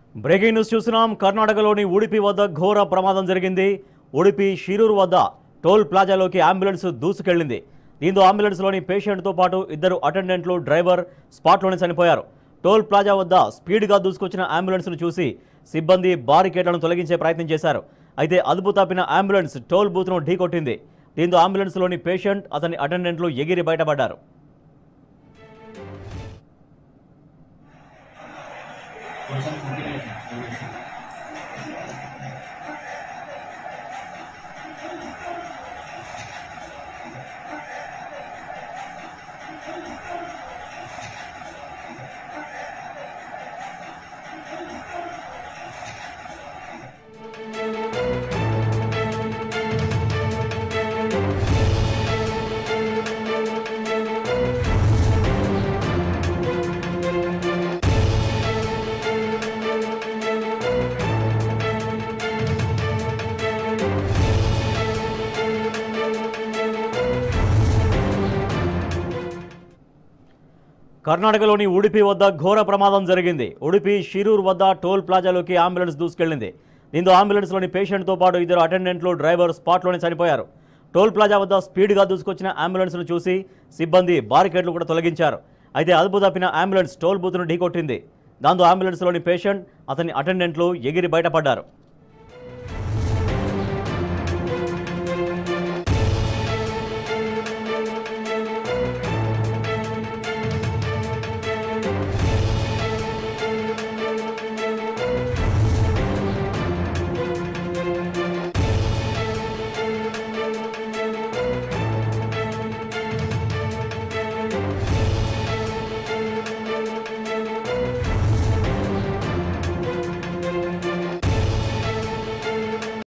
breaking news చూస్తున్నాం కర్ణాటకలోని ఉడిపి వద్ద ఘోర ప్రమాదం జరిగింది ఉడిపి షిరూరు వద్ద టోల్ ప్లాజాలోకి అంబులెన్స్ దూసుకెళ్లింది దీంతో అంబులెన్స్లోని పేషెంట్తో పాటు ఇద్దరు అటెండెంట్లు డ్రైవర్ స్పాట్లోనే చనిపోయారు టోల్ ప్లాజా వద్ద స్పీడ్గా దూసుకొచ్చిన అంబులెన్స్ను చూసి సిబ్బంది బారికేడ్లను తొలగించే ప్రయత్నం చేశారు అయితే అదుపు తప్పిన అంబులెన్స్ టోల్ బూత్ను ఢీకొట్టింది దీంతో అంబులెన్స్లోని పేషెంట్ అతని అటెండెంట్లు ఎగిరి బయటపడ్డారు కర్ణాటకలోని ఉడిపి వద్ద ఘోర ప్రమాదం జరిగింది ఉడిపి షిరూర్ వద్ద టోల్ ప్లాజాలోకి అంబులెన్స్ దూసుకెళ్లింది దీంతో అంబులెన్స్లోని పేషెంట్తో పాటు ఇద్దరు అటెండెంట్లు డ్రైవర్ స్పాట్లోనే చనిపోయారు టోల్ ప్లాజా వద్ద స్పీడ్గా దూసుకొచ్చిన అంబులెన్స్ను చూసి సిబ్బంది బారికేడ్లు కూడా తొలగించారు అయితే అదుపు తప్పిన అంబులెన్స్ టోల్ బూత్ను ఢీకొట్టింది దాంతో అంబులెన్స్లోని పేషెంట్ అతని అటెండెంట్లు ఎగిరి బయటపడ్డారు